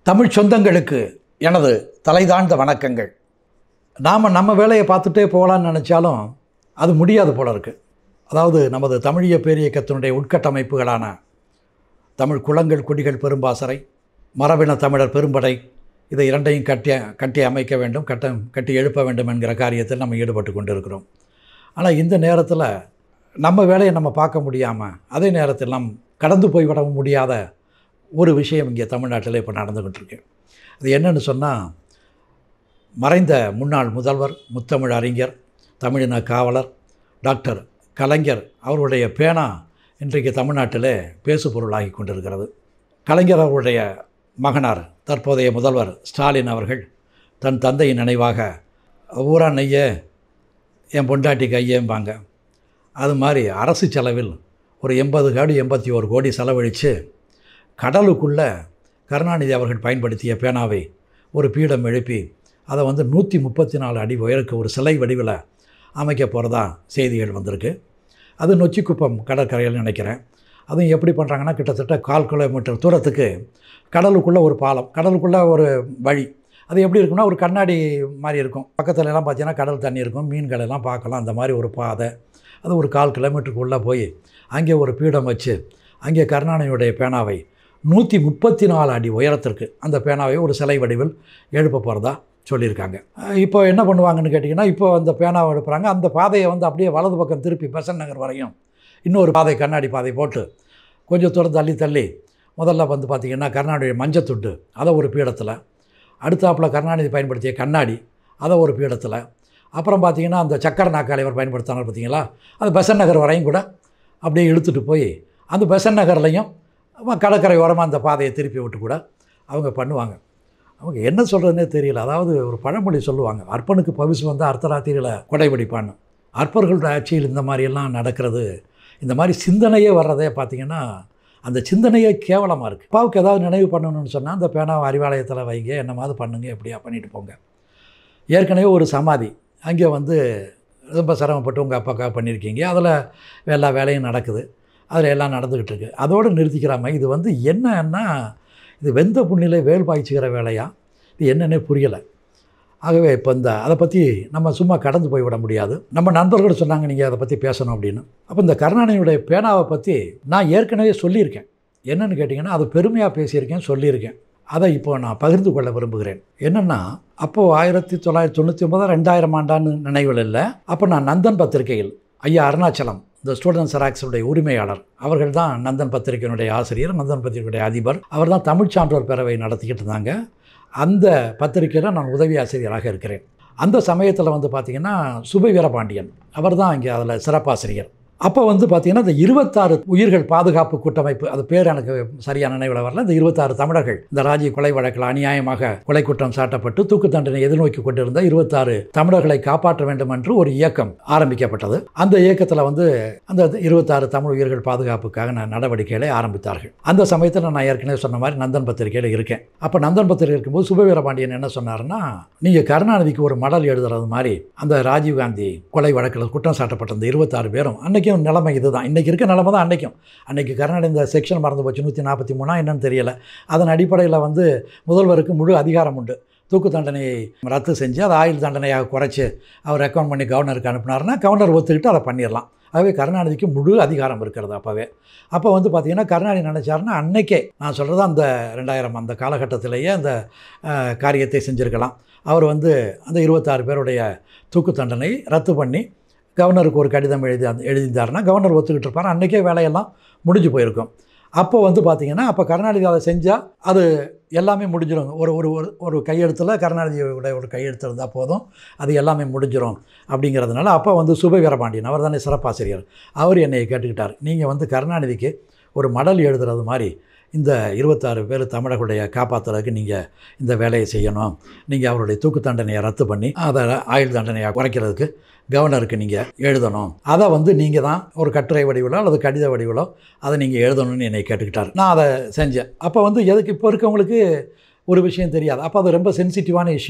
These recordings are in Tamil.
தமிழ் சொந்தங்களுக்கு எனது தலைதாழ்ந்த வணக்கங்கள் நாம் நம்ம வேலையை பார்த்துட்டே போகலான்னு நினச்சாலும் அது முடியாது போல இருக்குது அதாவது நமது தமிழிய பேரியக்கத்தினுடைய உட்கட்டமைப்புகளான தமிழ் குளங்கள் குடிகள் பெரும்பாசறை மரபின தமிழர் பெரும்படை இதை இரண்டையும் கட்டி கட்டி அமைக்க வேண்டும் கட்ட கட்டி எழுப்ப வேண்டும் என்கிற காரியத்தில் நம்ம ஈடுபட்டு கொண்டிருக்கிறோம் ஆனால் இந்த நேரத்தில் நம்ம வேலையை நம்ம பார்க்க முடியாமல் அதே நேரத்தில் நாம் கடந்து போய்விட முடியாத ஒரு விஷயம் இங்கே தமிழ்நாட்டில் இப்போ நடந்துக்கிட்டு இருக்கு அது என்னன்னு சொன்னால் மறைந்த முன்னாள் முதல்வர் முத்தமிழ் அறிஞர் தமிழின காவலர் டாக்டர் கலைஞர் அவருடைய பேனா இன்றைக்கு தமிழ்நாட்டிலே பேசு பொருளாகி கொண்டிருக்கிறது கலைஞர் அவருடைய மகனார் தற்போதைய முதல்வர் ஸ்டாலின் அவர்கள் தன் தந்தையின் நினைவாக ஊரா நெய்ய என் பொண்டாட்டி கையேம்பாங்க அது மாதிரி அரசு செலவில் ஒரு எண்பது கோடி எண்பத்தி ஒரு கோடி செலவழித்து கடலுக்குள்ளே கருணாநிதி அவர்கள் பயன்படுத்திய பேனாவை ஒரு பீடம் எழுப்பி அதை வந்து நூற்றி முப்பத்தி நாலு அடி உயருக்கு ஒரு சிலை வடிவில் அமைக்க போகிறதா செய்திகள் வந்திருக்கு அது நொச்சிக்குப்பம் கடற்கரையில் நினைக்கிறேன் அதுவும் எப்படி பண்ணுறாங்கன்னா கிட்டத்தட்ட கால் கிலோமீட்டர் தூரத்துக்கு கடலுக்குள்ளே ஒரு பாலம் கடலுக்குள்ளே ஒரு வழி அது எப்படி இருக்கும்னா ஒரு கண்ணாடி மாதிரி இருக்கும் பக்கத்துல எல்லாம் பார்த்தீங்கன்னா கடல் தண்ணி இருக்கும் மீன்கள் எல்லாம் பார்க்கலாம் அந்த மாதிரி ஒரு பாதை அது ஒரு கால் கிலோமீட்டருக்குள்ளே போய் அங்கே ஒரு பீடம் வச்சு அங்கே கருணாநிதியுடைய பேனாவை நூற்றி முப்பத்தி நாலு அடி உயரத்திற்கு அந்த பேனாவை ஒரு சிலை வடிவில் எழுப்ப போகிறதா சொல்லியிருக்காங்க அஹ் இப்போ என்ன பண்ணுவாங்கன்னு கேட்டிங்கன்னா இப்போ அந்த பேனாவை எடுப்புறாங்க அந்த பாதையை வந்து அப்படியே வலது பக்கம் திருப்பி பெசன் நகர் வரையும் இன்னொரு பாதை கண்ணாடி பாதை போட்டு கொஞ்சம் தூரம் தள்ளி தள்ளி முதல்ல வந்து பார்த்திங்கன்னா கருணாநிதி மஞ்சத்துண்டு அதை ஒரு பீடத்தில் அடுத்தாப்புல கருணாநிதி பயன்படுத்திய கண்ணாடி அதை ஒரு பீடத்தில் அப்புறம் பார்த்திங்கன்னா அந்த சக்கர நாக்காளி அவர் பயன்படுத்தினார் பார்த்தீங்களா அது பெசன் நகர் வரையும் கூட அப்படியே இழுத்துட்டு போய் அந்த பெசன் நகர்லையும் கடற்கரை ஓரமாக அந்த பாதையை திருப்பி விட்டு கூட அவங்க பண்ணுவாங்க அவங்க என்ன சொல்கிறதுனே தெரியல அதாவது ஒரு பழமொழி சொல்லுவாங்க அற்பனுக்கு பவிசு வந்து அர்த்தராத்திரியில் கொடைபிடிப்பான்னு அற்பர்களோட ஆட்சியில் இந்த மாதிரியெல்லாம் நடக்கிறது இந்த மாதிரி சிந்தனையே வர்றதே பார்த்திங்கன்னா அந்த சிந்தனையே கேவலமாக இருக்குது அப்பாவுக்கு ஏதாவது நினைவு பண்ணணும்னு சொன்னால் அந்த பேனாவை அறிவாலயத்தில் வைங்க என்னமாவது பண்ணுங்க எப்படியா பண்ணிட்டு போங்க ஏற்கனவே ஒரு சமாதி அங்கே வந்து ரொம்ப சிரமப்பட்டு உங்கள் அப்பாக்காக பண்ணியிருக்கீங்க அதில் எல்லா வேலையும் நடக்குது அதில் எல்லாம் நடந்துக்கிட்டு இருக்கு அதோடு நிறுத்திக்கிறாம இது வந்து என்னன்னா இது வெந்த புண்ணிலே வேல் பாய்ச்சிக்கிற வேலையா இது என்னன்னே புரியலை ஆகவே இப்போ இந்த அதை பற்றி நம்ம சும்மா கடந்து போய்விட முடியாது நம்ம நண்பர்கள் சொன்னாங்க நீங்கள் அதை பற்றி பேசணும் அப்படின்னு அப்போ இந்த கருணாநிதியுடைய பேனாவை பற்றி நான் ஏற்கனவே சொல்லியிருக்கேன் என்னென்னு கேட்டிங்கன்னா அது பெருமையாக பேசியிருக்கேன் சொல்லியிருக்கேன் அதை இப்போ நான் பகிர்ந்து கொள்ள விரும்புகிறேன் என்னென்னா அப்போது ஆயிரத்தி தொள்ளாயிரத்தி தொண்ணூற்றி ஒன்பது ரெண்டாயிரம் ஆண்டான்னு நினைவில் இல்லை அப்போ நான் நந்தன் பத்திரிகையில் ஐயா அருணாச்சலம் இந்த ஸ்டூடெண்ட் சராக்ஸுடைய உரிமையாளர் அவர்கள் தான் நந்தன் பத்திரிகையினுடைய ஆசிரியர் நந்தன் பத்திரிகையுடைய அதிபர் அவர் தான் தமிழ் சான்றோர் பேரவை நடத்திக்கிட்டு இருந்தாங்க அந்த பத்திரிகையில் நான் உதவி ஆசிரியராக இருக்கிறேன் அந்த சமயத்தில் வந்து பார்த்திங்கன்னா சுப வீரபாண்டியன் அவர் தான் இங்கே அதில் சிறப்பாசிரியர் அப்போ வந்து பார்த்திங்கன்னா இந்த இருபத்தாறு உயிர்கள் பாதுகாப்பு கூட்டமைப்பு அது பேர் எனக்கு சரியான நினைவில் வரல இந்த இருபத்தாறு தமிழர்கள் இந்த ராஜீவ் கொலை வழக்கில் அநியாயமாக கொலை குற்றம் சாட்டப்பட்டு தூக்கு தண்டனை எதிர்நோக்கி கொண்டிருந்த இருபத்தாறு தமிழர்களை காப்பாற்ற வேண்டும் என்று ஒரு இயக்கம் ஆரம்பிக்கப்பட்டது அந்த இயக்கத்தில் வந்து அந்த இருபத்தாறு தமிழ் உயிர்கள் பாதுகாப்புக்காக நான் நடவடிக்கைகளை ஆரம்பித்தார்கள் அந்த சமயத்தில் நான் ஏற்கனவே சொன்ன மாதிரி நந்தன் பத்திரிகையில் இருக்கேன் அப்போ நந்தன் பத்திரிகை இருக்கும்போது சுபவீரபாண்டியன் என்ன சொன்னார்னா நீங்கள் கருணாநிதிக்கு ஒரு மடல் எழுதுறது மாதிரி அந்த ராஜீவ்காந்தி கொலை வழக்கில் குற்றம் சாட்டப்பட்ட அந்த இருபத்தாறு பேரும் அன்னைக்கும் நிலைமை இதுதான் இன்றைக்கி இருக்க நிலைமை தான் அன்றைக்கும் அன்றைக்கி கருணாநிதி இந்த செக்ஷன் மறந்து போச்சு நூற்றி நாற்பத்தி மூணா என்னன்னு தெரியல அதன் அடிப்படையில் வந்து முதல்வருக்கு முழு அதிகாரம் உண்டு தூக்கு தண்டனையை ரத்து செஞ்சு அதை ஆயுள் தண்டனையாக குறைச்சி அவர் ரெக்கமெண்ட் பண்ணி கவர்னருக்கு அனுப்புனாருன்னா கவர்னர் ஒத்துக்கிட்டு அதை பண்ணிடலாம் ஆகவே கருணாநிதிக்கு முழு அதிகாரம் இருக்கிறது அப்போவே அப்போ வந்து பார்த்திங்கன்னா கருணாநிதி நினச்சாருன்னா அன்னைக்கே நான் சொல்கிறது அந்த ரெண்டாயிரம் அந்த காலகட்டத்திலேயே அந்த அஹ், காரியத்தை செஞ்சுருக்கலாம் அவர் வந்து அந்த இருபத்தாறு பேருடைய தூக்கு தண்டனை ரத்து பண்ணி கவர்னருக்கு ஒரு கடிதம் எழுதி அந்த எழுதியிருந்தாருன்னா கவர்னர் ஒத்துக்கிட்டு இருப்பார் அன்றைக்கே வேலையெல்லாம் முடிஞ்சு போயிருக்கும் அப்போ வந்து பார்த்திங்கன்னா அப்போ கருணாநிதி அதை செஞ்சால் அது எல்லாமே முடிஞ்சிடும் ஒரு ஒரு ஒரு ஒரு கையெழுத்தில் கருணாநிதியோட ஒரு கையெழுத்து இருந்தால் போதும் அது எல்லாமே முடிஞ்சிடும் அப்படிங்கிறதுனால அப்போ வந்து சுப வீரபாண்டியன் அவர் தானே சிறப்பாசிரியர் அவர் என்னை கேட்டுக்கிட்டார் நீங்கள் வந்து கருணாநிதிக்கு ஒரு மடல் எழுதுறது மாதிரி இந்த இருபத்தாறு பேர் தமிழர்களுடைய காப்பாற்றுறதுக்கு நீங்கள் இந்த வேலையை செய்யணும் நீங்கள் அவருடைய தூக்கு தண்டனையை ரத்து பண்ணி அதை ஆயுள் தண்டனையை குறைக்கிறதுக்கு கவர்னருக்கு நீங்கள் எழுதணும் அதை வந்து நீங்கள் தான் ஒரு கட்டுரை வடிவிலோ அல்லது கடித வடிவிலோ அதை நீங்கள் எழுதணும்னு என்னை கேட்டுக்கிட்டார் நான் அதை செஞ்சேன் அப்போ வந்து எதுக்கு இப்போ இருக்கவங்களுக்கு ஒரு விஷயம் தெரியாது அப்போ அது ரொம்ப சென்சிட்டிவான இஷ்யூ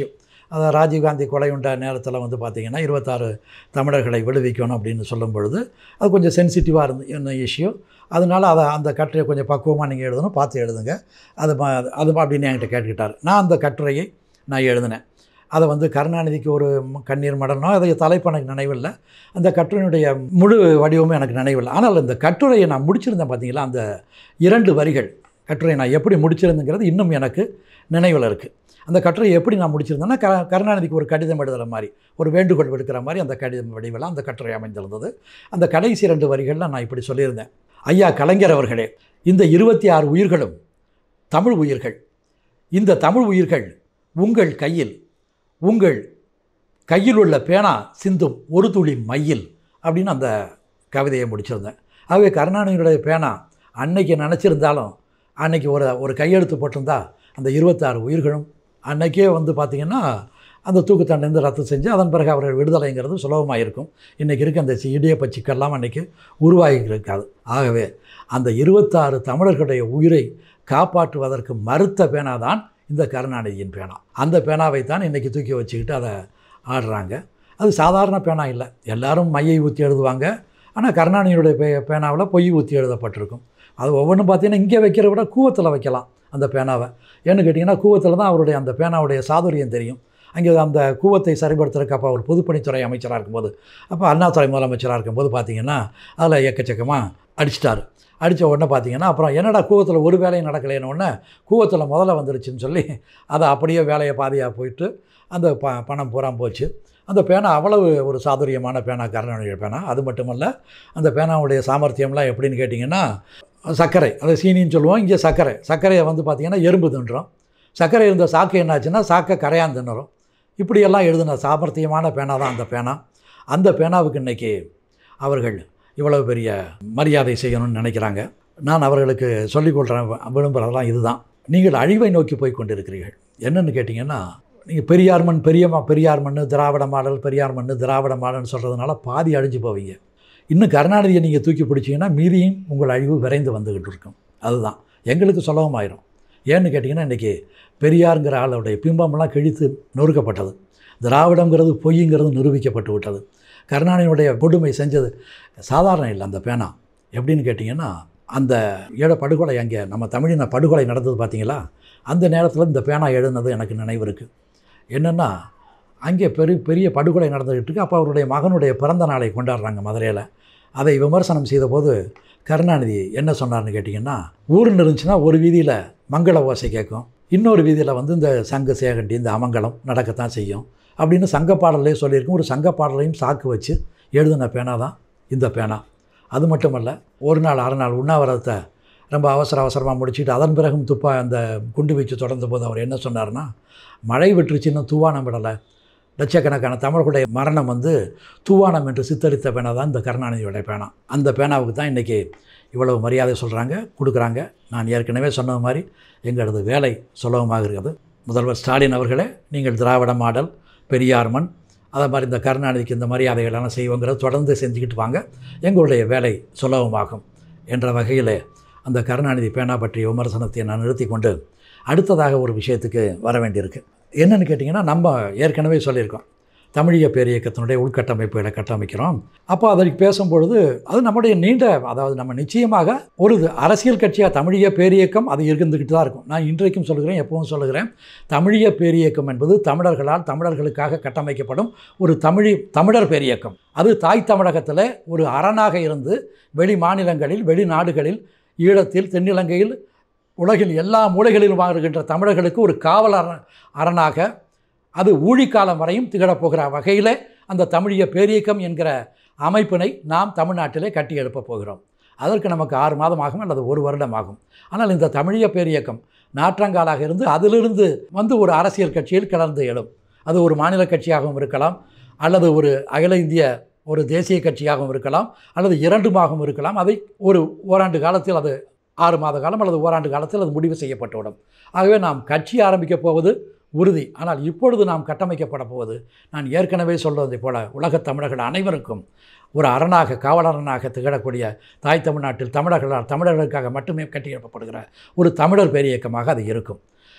அதை ராஜீவ்காந்தி கொலை உண்ட நேரத்தில் வந்து பார்த்திங்கன்னா இருபத்தாறு தமிழர்களை விடுவிக்கணும் அப்படின்னு சொல்லும் பொழுது அது கொஞ்சம் சென்சிட்டிவாக இருந்து என்ன இஷ்யூ அதனால் அதை அந்த கட்டுரையை கொஞ்சம் பக்குவமாக நீங்கள் எழுதணும் பார்த்து எழுதுங்க அது ம- அது அப்படின்னு என்கிட்ட கேட்டுக்கிட்டார் நான் அந்த கட்டுரையை நான் எழுதினேன் அதை வந்து கருணாநிதிக்கு ஒரு ம- கண்ணீர் மடனோ அதை தலைப்பு எனக்கு நினைவில்லை அந்த கட்டுரையினுடைய முழு வடிவமும் எனக்கு நினைவில்லை ஆனால் இந்த கட்டுரையை நான் முடிச்சிருந்தேன் பார்த்தீங்களா அந்த இரண்டு வரிகள் கட்டுரையை நான் எப்படி முடிச்சிருந்தேங்கிறது இன்னும் எனக்கு நினைவில் இருக்குது அந்த கட்டுரையை எப்படி நான் முடிச்சிருந்தேன்னா க கருணாநிதிக்கு ஒரு கடிதம் எழுதுகிற மாதிரி ஒரு வேண்டுகோள் விடுக்கிற மாதிரி அந்த கடிதம் வடிவில் அந்த கட்டுரை அமைந்திருந்தது அந்த கடைசி ரெண்டு வரிகளில் நான் இப்படி சொல்லியிருந்தேன் ஐயா கலைஞர் அவர்களே இந்த இருபத்தி ஆறு உயிர்களும் தமிழ் உயிர்கள் இந்த தமிழ் உயிர்கள் உங்கள் கையில் உங்கள் கையில் உள்ள பேனா சிந்தும் ஒரு துளி மையில் அப்படின்னு அந்த கவிதையை முடிச்சிருந்தேன் ஆகவே கருணாநிதியுடைய பேனா அன்னைக்கு நினச்சிருந்தாலும் அன்னைக்கு ஒரு ஒரு கையெழுத்து போட்டிருந்தா அந்த இருபத்தாறு உயிர்களும் அன்னைக்கே வந்து பார்த்திங்கன்னா அந்த தூக்குத்தண்டை ரத்து செஞ்சு அதன் பிறகு அவர்கள் விடுதலைங்கிறது சுலபமாக இருக்கும் இன்றைக்கி இருக்க அந்த சி- இடியப்ப சிக்கெல்லாம் அன்றைக்கி உருவாகி இருக்காது ஆகவே அந்த இருபத்தாறு தமிழர்களுடைய உயிரை காப்பாற்றுவதற்கு மறுத்த பேனா தான் இந்த கருணாநிதியின் பேனா அந்த பேனாவை தான் இன்றைக்கி தூக்கி வச்சுக்கிட்டு அதை ஆடுறாங்க அது சாதாரண பேனா இல்லை எல்லாரும் மையை ஊற்றி எழுதுவாங்க ஆனால் கருணாநிதியுடைய பே பேனாவில் பொய் ஊற்றி எழுதப்பட்டிருக்கும் அது ஒவ்வொன்றும் பார்த்தீங்கன்னா இங்கே வைக்கிறத விட கூவத்தில் வைக்கலாம் அந்த பேனாவை ஏன்னு கேட்டிங்கன்னா கூவத்தில் தான் அவருடைய அந்த பேனாவுடைய சாதுரியம் தெரியும் அங்கே அந்த கூவத்தை சரிபடுத்துறதுக்கு அப்போ அவர் பொதுப்பணித்துறை அமைச்சராக இருக்கும்போது அப்போ அண்ணாதுறை முதலமைச்சராக இருக்கும்போது பார்த்தீங்கன்னா அதில் எக்கச்சக்கமாக அடிச்சிட்டாரு அடித்த உடனே பார்த்தீங்கன்னா அப்புறம் என்னடா கூவத்தில் ஒரு வேலையும் நடக்கலைன்னு உடனே கூவத்தில் முதல்ல வந்துருச்சுன்னு சொல்லி அதை அப்படியே வேலையை பாதியாக போயிட்டு அந்த ப பணம் பூரா போச்சு அந்த பேனா அவ்வளவு ஒரு சாதுரியமான பேனா கருணாநிதி பேனா அது மட்டுமல்ல அந்த பேனாவுடைய சாமர்த்தியம்லாம் எப்படின்னு கேட்டிங்கன்னா சர்க்கரை அதை சீனின்னு சொல்லுவோம் இங்கே சர்க்கரை சர்க்கரையை வந்து பார்த்திங்கன்னா எறும்பு தின்றோம் சர்க்கரை இருந்த சாக்கு என்னாச்சுன்னா சாக்கை கரையான் தின்னுறோம் இப்படியெல்லாம் எழுதின சாமர்த்தியமான பேனா தான் அந்த பேனா அந்த பேனாவுக்கு இன்றைக்கி அவர்கள் இவ்வளவு பெரிய மரியாதை செய்யணும்னு நினைக்கிறாங்க நான் அவர்களுக்கு சொல்லிக் கொள்கிறேன் விரும்புகிறதெல்லாம் இதுதான் நீங்கள் அழிவை நோக்கி போய் கொண்டிருக்கிறீர்கள் என்னன்னு கேட்டிங்கன்னா நீங்கள் பெரியார் மண் பெரிய ம- பெரியார் மண் திராவிட மாடல் பெரியார் மண் திராவிட மாடல்னு சொல்கிறதுனால பாதி அழிஞ்சு போவீங்க இன்னும் கருணாநிதியை நீங்கள் தூக்கி பிடிச்சீங்கன்னா மீதியும் உங்கள் அழிவு விரைந்து வந்துக்கிட்டு இருக்கும் அதுதான் எங்களுக்கு சுலபம் ஆயிரும் ஏன்னு கேட்டிங்கன்னா இன்றைக்கி பெரியாருங்கிற ஆளுடைய பிம்பமெல்லாம் கிழித்து நொறுக்கப்பட்டது திராவிடங்கிறது பொய்ங்கிறது நிரூபிக்கப்பட்டு விட்டது கருணாநிதியுடைய கொடுமை செஞ்சது சாதாரணம் இல்லை அந்த பேனா எப்படின்னு கேட்டிங்கன்னா அந்த ஈழ படுகொலை அங்கே நம்ம தமிழின படுகொலை நடந்தது பார்த்தீங்களா அந்த நேரத்தில் இந்த பேனா எழுதுனது எனக்கு நினைவு இருக்குது என்னென்னா அங்கே பெரிய பெரிய படுகொலை நடந்துகிட்டு இருக்கு அப்போ அவருடைய மகனுடைய பிறந்த நாளை கொண்டாடுறாங்க மதுரையில் அதை விமர்சனம் செய்தபோது கருணாநிதி என்ன சொன்னார்னு கேட்டிங்கன்னா ஊருன்னு இருந்துச்சுன்னா ஒரு வீதியில் மங்கள ஓசை கேட்கும் இன்னொரு வீதியில் வந்து இந்த சங்கு சேகண்டி இந்த அமங்கலம் நடக்கத்தான் செய்யும் அப்படின்னு சங்க பாடலே சொல்லியிருக்கும் ஒரு சங்க பாடலையும் சாக்கு வச்சு எழுதின பேனா தான் இந்த பேனா அது மட்டுமல்ல ஒரு நாள் அரை நாள் உண்ணாவிரதத்தை ரொம்ப அவசர அவசரமாக முடிச்சுட்டு அதன் பிறகும் துப்பா அந்த குண்டு வீச்சு தொடர்ந்த போது அவர் என்ன சொன்னார்னா மழை விட்டுருச்சு இன்னும் தூவானம் விடலை லட்சக்கணக்கான தமிழர்களுடைய மரணம் வந்து தூவானம் என்று சித்தரித்த பேனா தான் இந்த கருணாநிதியோடைய பேனா அந்த பேனாவுக்கு தான் இன்றைக்கி இவ்வளவு மரியாதை சொல்கிறாங்க கொடுக்குறாங்க நான் ஏற்கனவே சொன்ன மாதிரி எங்களது வேலை சுலபமாக இருக்கிறது முதல்வர் ஸ்டாலின் அவர்களே நீங்கள் திராவிட மாடல் பெரியார் மண் அதே மாதிரி இந்த கருணாநிதிக்கு இந்த மரியாதைகளெல்லாம் செய்வோங்கிறத தொடர்ந்து செஞ்சுக்கிட்டு வாங்க எங்களுடைய வேலை சுலபமாகும் என்ற வகையில் அந்த கருணாநிதி பேனா பற்றிய விமர்சனத்தை நான் நிறுத்தி கொண்டு அடுத்ததாக ஒரு விஷயத்துக்கு வர வேண்டியிருக்கு என்னென்னு கேட்டிங்கன்னா நம்ம ஏற்கனவே சொல்லியிருக்கோம் தமிழிய பேரியக்கத்தினுடைய உள்கட்டமைப்புகளை கட்டமைக்கிறோம் அப்போ அதற்கு பேசும்பொழுது அது நம்முடைய நீண்ட அதாவது நம்ம நிச்சயமாக ஒரு இது அரசியல் கட்சியாக தமிழிய பேரியக்கம் அது இருந்துக்கிட்டு தான் இருக்கும் நான் இன்றைக்கும் சொல்கிறேன் எப்பவும் சொல்லுகிறேன் தமிழிய பேரியக்கம் என்பது தமிழர்களால் தமிழர்களுக்காக கட்டமைக்கப்படும் ஒரு தமிழி தமிழர் பேரியக்கம் அது தாய் தமிழகத்தில் ஒரு அரணாக இருந்து வெளி மாநிலங்களில் வெளிநாடுகளில் ஈழத்தில் தென்னிலங்கையில் உலகில் எல்லா மூலைகளிலும் வாழ்கின்ற தமிழர்களுக்கு ஒரு காவல் அரண் அரணாக அது ஊழிக்காலம் வரையும் திகழப்போகிற வகையில் அந்த தமிழிய பேரியக்கம் என்கிற அமைப்பினை நாம் தமிழ்நாட்டிலே கட்டி எழுப்பப் போகிறோம் அதற்கு நமக்கு ஆறு மாதம் ஆகும் அல்லது ஒரு வருடம் ஆகும் ஆனால் இந்த தமிழிய பேரியக்கம் நாற்றங்காலாக இருந்து அதிலிருந்து வந்து ஒரு அரசியல் கட்சியில் கிளர்ந்து எழும் அது ஒரு மாநில கட்சியாகவும் இருக்கலாம் அல்லது ஒரு அகில இந்திய ஒரு தேசிய கட்சியாகவும் இருக்கலாம் அல்லது இரண்டுமாகவும் இருக்கலாம் அதை ஒரு ஓராண்டு காலத்தில் அது ஆறு மாத காலம் அல்லது ஓராண்டு காலத்தில் அது முடிவு செய்யப்பட்டுவிடும் ஆகவே நாம் கட்சி ஆரம்பிக்கப் போவது உறுதி ஆனால் இப்பொழுது நாம் கட்டமைக்கப்பட போவது நான் ஏற்கனவே சொல்வதை போல உலகத் தமிழர்கள் அனைவருக்கும் ஒரு அரணாக காவலரனாக திகழக்கூடிய தாய் தமிழ்நாட்டில் தமிழர்களால் தமிழர்களுக்காக மட்டுமே கட்டியெழுப்பப்படுகிற ஒரு தமிழர் பேரியக்கமாக அது இருக்கும்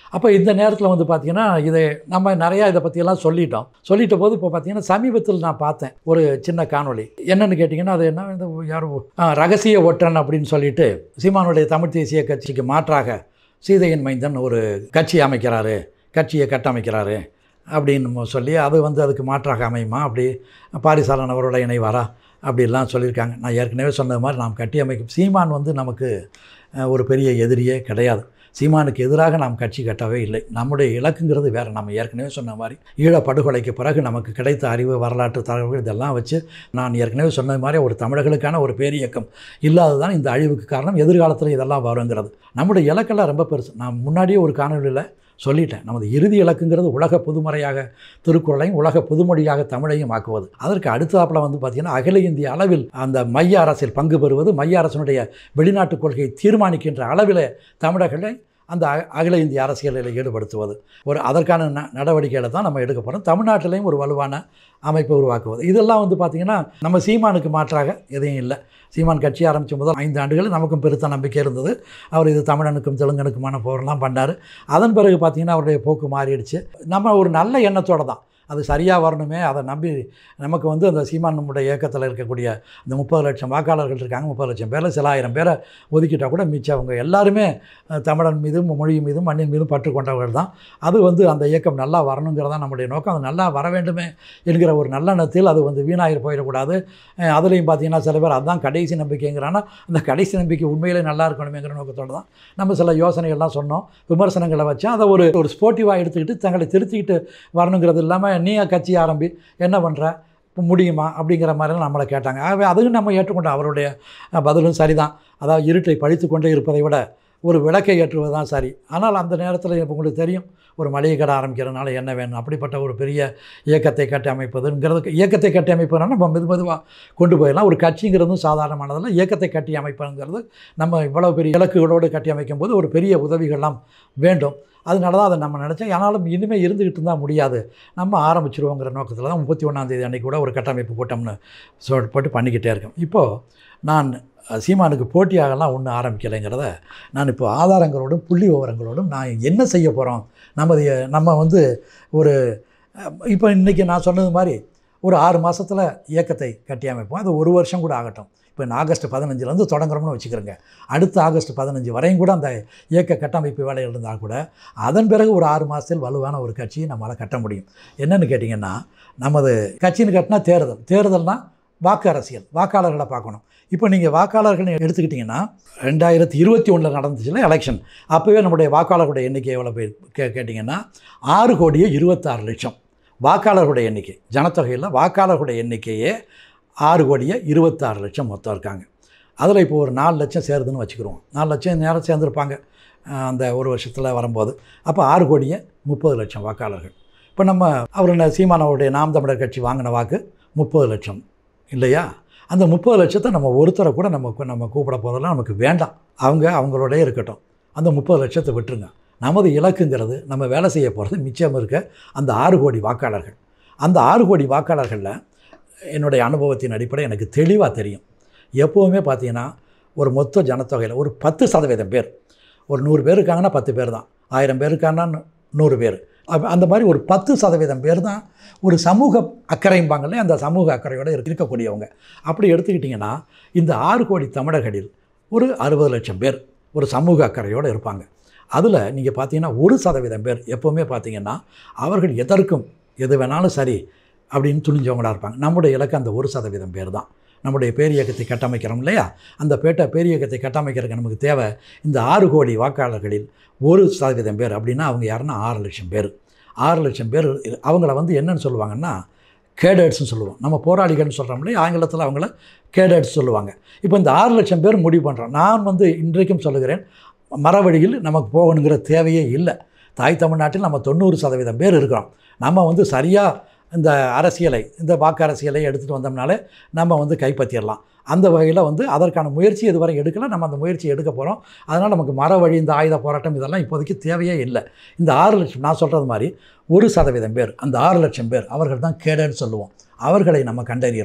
அப்போ இந்த நேரத்தில் வந்து பார்த்திங்கன்னா இதை நம்ம நிறையா இதை பற்றியெல்லாம் சொல்லிட்டோம் சொல்லிட்ட போது இப்போ பார்த்திங்கன்னா சமீபத்தில் நான் பார்த்தேன் ஒரு சின்ன காணொளி என்னென்னு கேட்டிங்கன்னா அது என்ன இந்த யார் ரகசிய ஒற்றன் அப்படின்னு சொல்லிட்டு சீமானுடைய தமிழ் தேசிய கட்சிக்கு மாற்றாக சீதையின் மைந்தன் ஒரு கட்சி அமைக்கிறாரு கட்சியை கட்டமைக்கிறாரு அப்படின்னு சொல்லி அது வந்து அதுக்கு மாற்றாக அமையுமா அப்படி பாரிசாலன் அவரோட இணைவாரா அப்படிலாம் சொல்லியிருக்காங்க நான் ஏற்கனவே சொன்னது மாதிரி நாம் கட்டி அமைக்கும் சீமான் வந்து நமக்கு அஹ், ஒரு பெரிய எதிரியே கிடையாது சீமானுக்கு எதிராக நாம் கட்சி கட்டவே இல்லை நம்முடைய இலக்குங்கிறது வேறு நம்ம ஏற்கனவே சொன்ன மாதிரி ஈழப் படுகொலைக்கு பிறகு நமக்கு கிடைத்த அறிவு வரலாற்று தகவல்கள் இதெல்லாம் வச்சு நான் ஏற்கனவே சொன்னது மாதிரி ஒரு தமிழர்களுக்கான ஒரு பேரியக்கம் இல்லாததான் இந்த அழிவுக்கு காரணம் எதிர்காலத்தில் இதெல்லாம் வருங்கிறது நம்முடைய இலக்கெல்லாம் ரொம்ப பெருசு நான் முன்னாடியே ஒரு காணொலியில் சொல்லிட்டேன் நமது இறுதி இலக்குங்கிறது உலக பொதுமறையாக திருக்குறளையும் உலக பொதுமொழியாக தமிழையும் ஆக்குவது அதற்கு அடுத்ததாப்பில் வந்து பார்த்திங்கன்னா அகில இந்திய அளவில் அந்த மைய அரசில் பங்கு பெறுவது மைய அரசனுடைய வெளிநாட்டு கொள்கையை தீர்மானிக்கின்ற அளவில் தமிழர்களை அந்த அ- அகில இந்திய அரசியலில் ஈடுபடுத்துவது ஒரு அதற்கான ந நடவடிக்கைகளை தான் நம்ம எடுக்க போகிறோம் தமிழ்நாட்டிலையும் ஒரு வலுவான அமைப்பை உருவாக்குவது இதெல்லாம் வந்து பார்த்திங்கன்னா நம்ம சீமானுக்கு மாற்றாக எதையும் இல்லை சீமான் கட்சி ஆரம்பித்த முதல் ஐந்து ஆண்டுகள் நமக்கும் பெருத்த நம்பிக்கை இருந்தது அவர் இது தமிழனுக்கும் தெலுங்கனுக்குமான போரெல்லாம் பண்ணார் அதன் பிறகு பார்த்திங்கன்னா அவருடைய போக்கு மாறிடுச்சு நம்ம ஒரு நல்ல எண்ணத்தோடு தான் அது சரியாக வரணுமே அதை நம்பி நமக்கு வந்து அந்த சீமான் நம்முடைய இயக்கத்தில் இருக்கக்கூடிய இந்த முப்பது லட்சம் வாக்காளர்கள் இருக்காங்க முப்பது லட்சம் பேரில் சில ஆயிரம் பேரை ஒதுக்கிட்டால் கூட மிச்சம் அவங்க எல்லாருமே அஹ், தமிழன் மீதும் மொழி மீதும் மண்ணின் மீதும் பற்று கொண்டவர்கள் தான் அது வந்து அந்த இயக்கம் நல்லா வரணுங்கிறதா நம்முடைய நோக்கம் அது நல்லா வர வேண்டுமே என்கிற ஒரு நல்லெண்ணத்தில் அது வந்து வீணாகி போயிடக்கூடாது அஹ், அதுலேயும் பார்த்தீங்கன்னா சில பேர் அதுதான் கடைசி நம்பிக்கைங்கிறான்னா அந்த கடைசி நம்பிக்கை உண்மையிலே நல்லா இருக்கணுமேங்கிற நோக்கத்தோடு தான் நம்ம சில யோசனைகள்லாம் சொன்னோம் விமர்சனங்களை வச்சு அதை ஒரு ஒரு ஸ்போர்ட்டிவாக எடுத்துக்கிட்டு தங்களை திருத்திக்கிட்டு வரணுங்கிறது இல்லாமல் நீ கட்சி ஆரம்பி என்ன பண்ணுற இப்போ முடியுமா அப்படிங்கிற மாதிரிலாம் நம்மளை கேட்டாங்க ஆகவே அதுவும் நம்ம ஏற்றுக்கொண்டோம் அவருடைய அஹ், பதிலும் சரிதான் அதாவது இருட்டை பழித்து கொண்டே இருப்பதை விட ஒரு விளக்கை ஏற்றுவது தான் சரி ஆனால் அந்த நேரத்தில் இப்போ உங்களுக்கு தெரியும் ஒரு மளிகை கடை ஆரம்பிக்கிறதுனால என்ன வேணும் அப்படிப்பட்ட ஒரு பெரிய இயக்கத்தை கட்டி அமைப்பதுங்கிறது இயக்கத்தை கட்டி அமைப்பதுனா நம்ம மெது மெதுவாக கொண்டு போயிடலாம் ஒரு கட்சிங்கிறதும் சாதாரணமானதில்ல இயக்கத்தை கட்டி அமைப்பதுங்கிறது நம்ம இவ்வளவு பெரிய இலக்குகளோடு கட்டி அமைக்கும் போது ஒரு பெரிய உதவிகள்லாம் வேண்டும் அதனால தான் அதை நம்ம நினச்சோம் ஆனாலும் இனிமேல் இருந்துக்கிட்டு இருந்தால் முடியாது நம்ம ஆரம்பிச்சிருவோங்கிற நோக்கத்தில் தான் முப்பத்தி ஒன்றாந்தேதி அன்றைக்கி கூட ஒரு கட்டமைப்பு கூட்டம்னு சொல் போட்டு பண்ணிக்கிட்டே இருக்கேன் இப்போது நான் அஹ், சீமானுக்கு போட்டியாகலாம் ஒன்றும் ஆரம்பிக்கலைங்கிறத நான் இப்போ ஆதாரங்களோடும் புள்ளி விவரங்களோடும் நான் என்ன செய்ய போகிறோம் நமது நம்ம வந்து ஒரு அஹ், இப்போ இன்றைக்கி நான் சொன்னது மாதிரி ஒரு ஆறு மாதத்தில் இயக்கத்தை கட்டி அமைப்போம் அது ஒரு வருஷம் கூட ஆகட்டும் இப்போ இந்த ஆகஸ்ட் பதினஞ்சுலேருந்து தொடங்குறோம்னு வச்சுக்கிறோங்க அடுத்த ஆகஸ்ட் பதினஞ்சு வரையும் கூட அந்த இயக்க கட்டமைப்பு வேலைகள் இருந்தால் கூட அதன் பிறகு ஒரு ஆறு மாதத்தில் வலுவான ஒரு கட்சியை நம்மளால் கட்ட முடியும் என்னென்னு கேட்டிங்கன்னா நமது கட்சின்னு கட்டினா தேர்தல் தேர்தல்னால் வாக்கு அரசியல் வாக்காளர்களை பார்க்கணும் இப்போ நீங்கள் வாக்காளர்கள் எடுத்துக்கிட்டிங்கன்னா ரெண்டாயிரத்தி இருபத்தி ஒன்றில் நடந்துச்சுல எலெக்ஷன் அப்போவே நம்முடைய வாக்காளர்களுடைய எண்ணிக்கை எவ்வளோ பேர் கே கேட்டிங்கன்னா ஆறு கோடியே இருபத்தாறு லட்சம் வாக்காளர்களுடைய எண்ணிக்கை ஜனத்தொகையில் வாக்காளர்களுடைய எண்ணிக்கையே ஆறு கோடியே இருபத்தாறு லட்சம் மொத்தம் இருக்காங்க அதில் இப்போ ஒரு நாலு லட்சம் சேருதுன்னு வச்சுக்கிருவோம் நாலு லட்சம் நேரம் சேர்ந்துருப்பாங்க அஹ், அந்த ஒரு வருஷத்தில் வரும்போது அப்போ ஆறு கோடியே முப்பது லட்சம் வாக்காளர்கள் இப்போ நம்ம அவர் என்ன சீமானவருடைய நாம் தமிழர் கட்சி வாங்கின வாக்கு முப்பது லட்சம் இல்லையா அந்த முப்பது லட்சத்தை நம்ம ஒருத்தரை கூட நம்ம கூ- நம்ம கூப்பிட போதெல்லாம் நமக்கு வேண்டாம் அவங்க அவங்களோடயே இருக்கட்டும் அந்த முப்பது லட்சத்தை விட்டுருங்க நமது இலக்குங்கிறது நம்ம வேலை செய்ய போகிறது மிச்சம் இருக்க அந்த ஆறு கோடி வாக்காளர்கள் அந்த ஆறு கோடி வாக்காளர்களில் என்னுடைய அனுபவத்தின் அடிப்படை எனக்கு தெளிவாக தெரியும் எப்போவுமே பார்த்தீங்கன்னா ஒரு மொத்த ஜனத்தொகையில் ஒரு பத்து சதவீதம் பேர் ஒரு நூறு பேர் இருக்காங்கன்னா பத்து பேர் தான் ஆயிரம் பேர் இருக்காங்கன்னா நூ- நூறு பேர் அப்ப அந்த மாதிரி ஒரு பத்து சதவீதம் பேர் தான் ஒரு சமூக அக்கறைம்பாங்களே அந்த சமூக அக்கறையோடு இருக்க- இருக்கக்கூடியவங்க அப்படி எடுத்துக்கிட்டிங்கன்னா இந்த ஆறு கோடி தமிழர்களில் ஒரு அறுபது லட்சம் பேர் ஒரு சமூக அக்கறையோடு இருப்பாங்க அதில் நீங்கள் பார்த்தீங்கன்னா ஒரு சதவீதம் பேர் எப்போவுமே பார்த்தீங்கன்னா அவர்கள் எதற்கும் எது வேணாலும் சரி அப்படின்னு துணிஞ்சவங்களாக இருப்பாங்க நம்முடைய இலக்கு அந்த ஒரு சதவீதம் பேர் தான் நம்முடைய பேரியக்கத்தை கட்டமைக்கிறோம் இல்லையா அந்த பேட்ட பேரியக்கத்தை கட்டமைக்கிறதுக்கு நமக்கு தேவை இந்த ஆறு கோடி வாக்காளர்களில் ஒரு சதவீதம் பேர் அப்படின்னா அவங்க யாருன்னா ஆறு லட்சம் பேர் ஆறு லட்சம் பேர் இரு- அவங்கள வந்து என்னன்னு சொல்லுவாங்கன்னா கேடட்ஸ்னு சொல்லுவோம் நம்ம போராளிகள்னு சொல்கிறோம் இல்லையா ஆங்கிலத்தில் அவங்கள கேடட்ஸ் சொல்லுவாங்க இப்போ இந்த ஆறு லட்சம் பேர் முடிவு பண்ணுறோம் நான் வந்து இன்றைக்கும் சொல்லுகிறேன் மரவழியில் நமக்கு போகணுங்கிற தேவையே இல்லை தாய் தமிழ்நாட்டில் நம்ம தொண்ணூறு சதவீதம் பேர் இருக்கிறோம் நம்ம வந்து சரியாக இந்த அரசியலை இந்த வாக்கு அரசியலை எடுத்துகிட்டு வந்தோம்னாலே நம்ம வந்து கைப்பற்றிடலாம் அந்த வகையில் வந்து அதற்கான முயற்சி இதுவரை எடுக்கல நம்ம அந்த முயற்சி எடுக்க போகிறோம் அதனால் நமக்கு மர வழி இந்த ஆயுத போராட்டம் இதெல்லாம் இப்போதைக்கு தேவையே இல்லை இந்த ஆறு லட்சம் நான் சொல்கிறது மாதிரி ஒரு சதவீதம் பேர் அந்த ஆறு லட்சம் பேர் அவர்கள் தான் கேடன்னு சொல்லுவோம் அவர்களை நம்ம கண்டறிகிறோம்